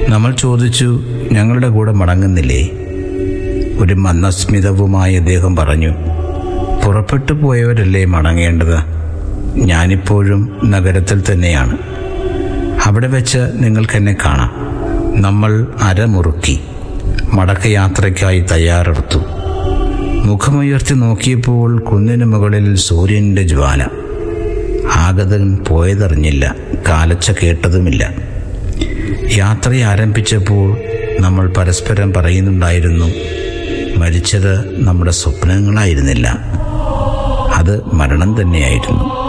നമ്മൾ ചോദിച്ചു ഞങ്ങളുടെ കൂടെ മടങ്ങുന്നില്ലേ ഒരു മന്ദസ്മിതവുമായി അദ്ദേഹം പറഞ്ഞു പുറപ്പെട്ടു പോയവരല്ലേ മടങ്ങേണ്ടത് ഞാനിപ്പോഴും നഗരത്തിൽ തന്നെയാണ് അവിടെ വെച്ച് നിങ്ങൾക്കെന്നെ കാണാം നമ്മൾ അരമുറുക്കി മടക്കയാത്രയ്ക്കായി തയ്യാറെടുത്തു മുഖമുയർത്തി നോക്കിയപ്പോൾ കുന്നിന് മുകളിൽ സൂര്യൻ്റെ ജ്വാല ആഗതൻ പോയതറിഞ്ഞില്ല കാലച്ച കേട്ടതുമില്ല യാത്ര ആരംഭിച്ചപ്പോൾ നമ്മൾ പരസ്പരം പറയുന്നുണ്ടായിരുന്നു മരിച്ചത് നമ്മുടെ സ്വപ്നങ്ങളായിരുന്നില്ല അത് മരണം തന്നെയായിരുന്നു